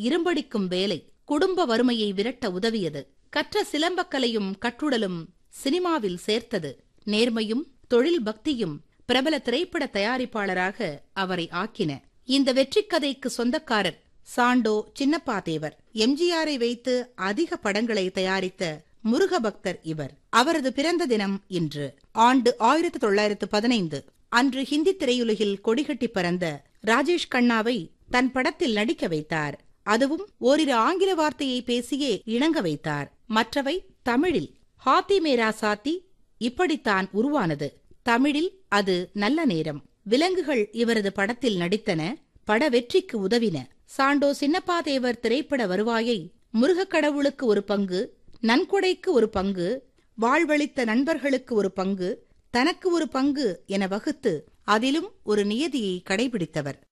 இரும்படிக்கும் வேலை குடும்ப வறுமையை விரட்ட உதவியது கற்ற சிலம்பக்கலையும் கட்டுடலும் சினிமாவில் சேர்த்தது நேர்மையும் தொழில் பக்தியும் பிரபல திரைப்பட தயாரிப்பாளராக அவரை ஆக்கின இந்த வெற்றிக் கதைக்கு சொந்தக்காரர் சாண்டோ சின்னப்பாதேவர் எம்ஜிஆரை வைத்து அதிக படங்களை தயாரித்த முருக பக்தர் இவர் அவரது பிறந்த தினம் இன்று ஆண்டு ஆயிரத்தி தொள்ளாயிரத்து பதினைந்து அன்று ஹிந்தி திரையுலகில் கொடிகட்டி பறந்த ராஜேஷ் கண்ணாவை தன் படத்தில் நடிக்க வைத்தார் அதுவும் ஓரிரு ஆங்கில வார்த்தையை பேசியே இணங்க வைத்தார் மற்றவை தமிழில் ஹாத்தி மேரா சாத்தி இப்படித்தான் உருவானது தமிழில் அது நல்ல நேரம் விலங்குகள் இவரது படத்தில் நடித்தன பட வெற்றிக்கு உதவின சாண்டோ சின்னப்பாதேவர் திரைப்பட வருவாயை முருகக் கடவுளுக்கு ஒரு பங்கு நன்கொடைக்கு ஒரு பங்கு வாழ்வளித்த நண்பர்களுக்கு ஒரு பங்கு தனக்கு ஒரு பங்கு என வகுத்து அதிலும் ஒரு நியதியை கடைபிடித்தவர்